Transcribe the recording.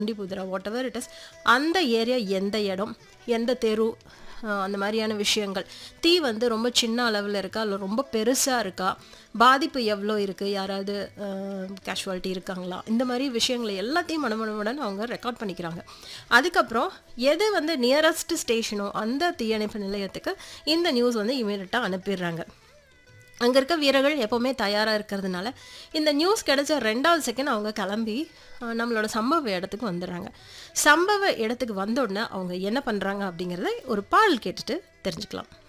புதிரா whatever it is அந்த area எந்த இடம் எந்த தெரு அஹ், அந்த மாதிரியான விஷயங்கள் தீ வந்து ரொம்ப சின்ன அளவில் இருக்கா இல்லை ரொம்ப பெருசாக இருக்கா பாதிப்பு எவ்வளோ இருக்குது யாராவது கேஷுவாலிட்டி இருக்காங்களா இந்த மாதிரி விஷயங்களை எல்லாத்தையும் மனமனமுடன் அவங்க ரெக்கார்ட் பண்ணிக்கிறாங்க அதுக்கப்புறம் எது வந்து நியரஸ்ட் ஸ்டேஷனோ அந்த தீயணைப்பு நிலையத்துக்கு இந்த நியூஸ் வந்து இமீடியட்டாக அனுப்பிடுறாங்க அங்கே இருக்க வீரர்கள் எப்போவுமே தயாராக இருக்கிறதுனால இந்த நியூஸ் கிடைச்ச ரெண்டாவது செகண்ட் அவங்க கிளம்பி அஹ், நம்மளோட சம்பவ இடத்துக்கு வந்துடுறாங்க சம்பவ இடத்துக்கு வந்த உடனே அவங்க என்ன பண்ணுறாங்க அப்படிங்கிறத ஒரு பாடல் கேட்டுட்டு தெரிஞ்சுக்கலாம்